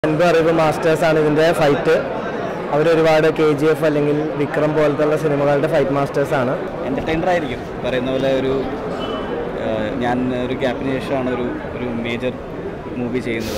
അൻപ് Arivu masters ആണ് ഇതിൻ്റെ fight അവരൊരുപാട് കെ ജി എഫ് അല്ലെങ്കിൽ വിക്രം പോലത്തുള്ള സിനിമകളുടെ ഫൈറ്റ് മാസ്റ്റേഴ്സ് ആണ് എൻ്റർടൈനർ ആയിരിക്കും പറയുന്ന പോലെ ഒരു ആ, ഞാൻ ഒരു ഗ്യാപ്പിന് ശേഷമാണ് ഒരു ഒരു മേജർ മൂവി ചെയ്യുന്നത്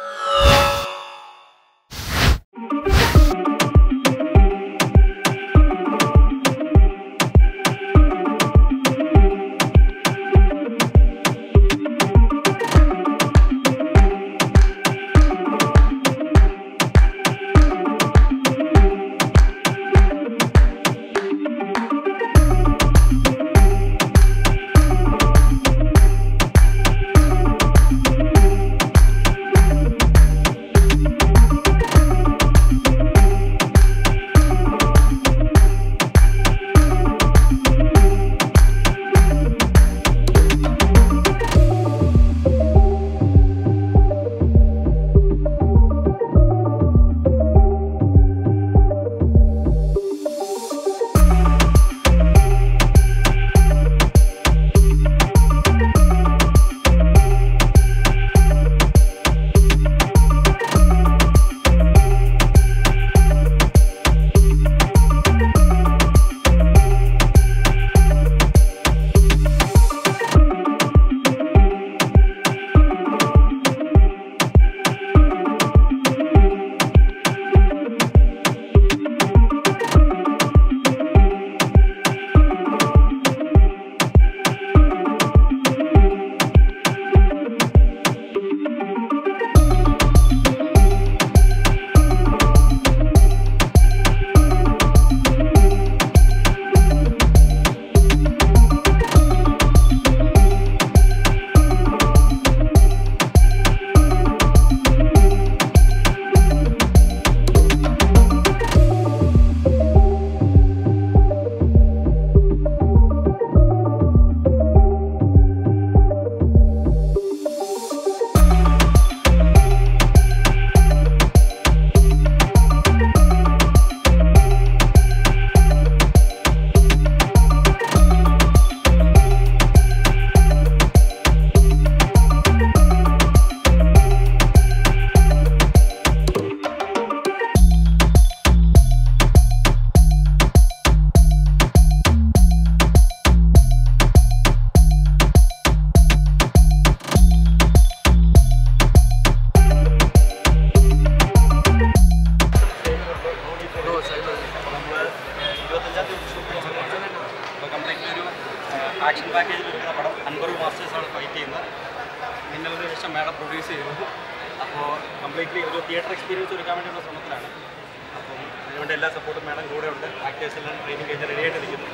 അപ്പോൾ കംപ്ലീറ്റ്ലി ഒരു ആക്ഷൻ പാക്കേജിൽ വരുന്ന പടം അൻപത് മാസ്റ്റേഴ്സാണ് ഫൈറ്റ് ചെയ്യുന്നത് മിന്നലിന് ശേഷം മേഡം പ്രൊഡ്യൂസ് ചെയ്യുന്നു അപ്പോൾ കംപ്ലീറ്റ്ലി ഒരു തിയേറ്റർ എക്സ്പീരിയൻസ് ഒരുക്കാൻ വേണ്ടിയുള്ള ശ്രമത്തിലാണ് അപ്പം അതിനുവേണ്ടി എല്ലാ സപ്പോർട്ടും മേഡം കൂടെ ഉണ്ട് ആക്ടേഴ്സ് എല്ലാം ട്രെയിനിങ് കഴിഞ്ഞ് റെഡി ആയിട്ടിരിക്കുന്നു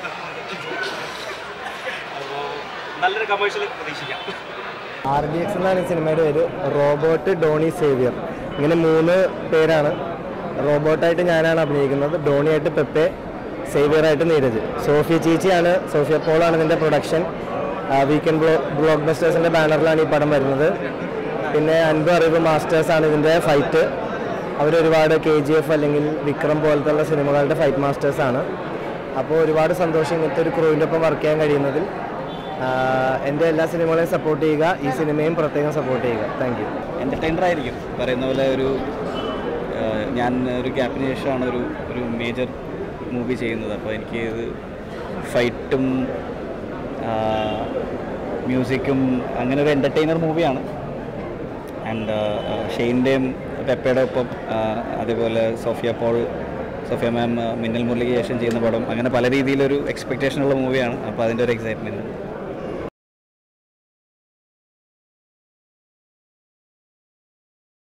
അപ്പോൾ നല്ലൊരു കമേഴ്ഷ്യൽ പ്രതീക്ഷിക്കാം ആർ ഡി എക്സ് എന്നാണ് ഈ സിനിമയുടെ പേര് റോബോട്ട് ഡോണി സേവിയർ ഇങ്ങനെ മൂന്ന് പേരാണ് റോബോട്ടായിട്ട് ഞാനാണ് അഭിനയിക്കുന്നത് ഡോണിയായിട്ട് പെപ്പെ സേവിയറായിട്ട് നീരജ് സോഫിയ ചീച്ചിയാണ് സോഫിയ പോളാണ് ഇതിൻ്റെ പ്രൊഡക്ഷൻ വീക്കെൻഡ് ബ്ലോ ബ്ലോക്ക് ബസ്റ്റേഴ്സിൻ്റെ ബാനറിലാണ് ഈ പടം വരുന്നത് പിന്നെ അൻപ് അറിവ് മാസ്റ്റേഴ്സ് ആണ് ഇതിൻ്റെ ഫൈറ്റ് അവരൊരുപാട് കെ ജി എഫ് അല്ലെങ്കിൽ വിക്രം പോലത്തുള്ള സിനിമകളുടെ ഫൈറ്റ് മാസ്റ്റേഴ്സ് ആണ് അപ്പോൾ ഒരുപാട് സന്തോഷം ഇങ്ങനത്തെ ഒരു ക്രൂവിൻ്റെ ഒപ്പം വർക്ക് ചെയ്യാൻ കഴിയുന്നതിൽ ആഹ് എൻ്റെ എല്ലാ സിനിമകളെയും സപ്പോർട്ട് ചെയ്യുക ഈ സിനിമയും പ്രത്യേകം സപ്പോർട്ട് ചെയ്യുക താങ്ക് യു എൻ്റർടൈനർ ആയിരിക്കും പറയുന്ന പോലെ ഒരു ആ, ഞാൻ ഒരു ഗ്യാപ്പിന് ശേഷമാണ് ഒരു ഒരു മേജർ മൂവി ചെയ്യുന്നത് അപ്പോൾ എനിക്ക് ഇത് ഫൈറ്റും മ്യൂസിക്കും അങ്ങനെ ഒരു എൻ്റർടൈനർ മൂവിയാണ് ആൻഡ് ഷെയിൻ്റെയും പെപ്പയുടെ ഒപ്പം ആ, അതേപോലെ സോഫിയ പോൾ സോഫിയ മാം മിന്നൽ മുരളിക്ക് ശേഷം ചെയ്യുന്ന പടം അങ്ങനെ പല രീതിയിലൊരു എക്സ്പെക്റ്റേഷനുള്ള മൂവിയാണ് അപ്പോൾ അതിൻ്റെ ഒരു എക്സൈറ്റ്മെൻറ്റ്